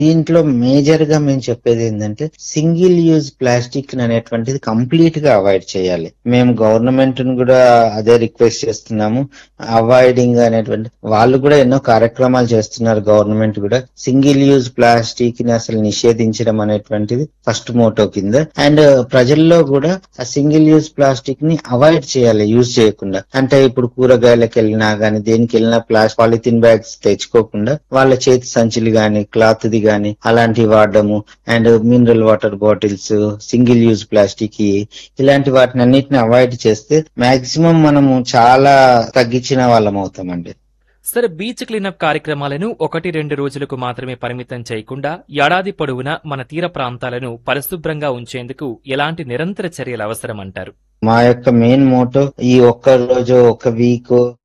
దీంట్లో మేజర్ గా మేము చెప్పేది ఏంటంటే సింగిల్ యూజ్ ప్లాస్టిక్ అనేటువంటిది కంప్లీట్ గా అవాయిడ్ చేయాలి మేము గవర్నమెంట్ ను కూడా అదే రిక్వెస్ట్ చేస్తున్నాము అవాయిడింగ్ అనేటువంటి వాళ్ళు కూడా ఎన్నో కార్యక్రమాలు చేస్తున్నారు గవర్నమెంట్ కూడా సింగిల్ యూజ్ ప్లాస్టిక్ ని అసలు నిషేధించడం అనేటువంటిది ఫస్ట్ మోటో కింద అండ్ ప్రజల్లో కూడా ఆ సింగిల్ యూజ్ ప్లాస్టిక్ ని అవాయిడ్ చేయాలి యూజ్ చేయకుండా అంటే ఇప్పుడు కూరగాయలకు వెళ్ళినా గానీ దేనికి వెళ్ళినా ప్లాస్ పాలిథిన్ బ్యాగ్స్ తెచ్చుకోకుండా వాళ్ళ చేతి సంచులు గాని క్లాత్ ది గాని అలాంటివి వాడడము and mineral water bottles single use plastic ఇలాంటి వాటిని అన్నిటిని అవాయిడ్ చేస్తే మాక్సిమం మనము చాలా తగ్గించిన వాళ్ళం అవుతామండి సరే బీచ్ క్లీనప్ కార్యక్రమాలను ఒకటి రెండు రోజులకు మాత్రమే పరిమితం చేయకుండా ఏడాది పొడవునా మన తీర ప్రాంతాలను పరిశుభ్రంగా ఉంచేందుకు ఎలాంటి నిరంతర చర్యలు అవసరం అంటారు మా యొక్క మెయిన్ మోటో ఈ ఒక్క రోజు ఒక వీక్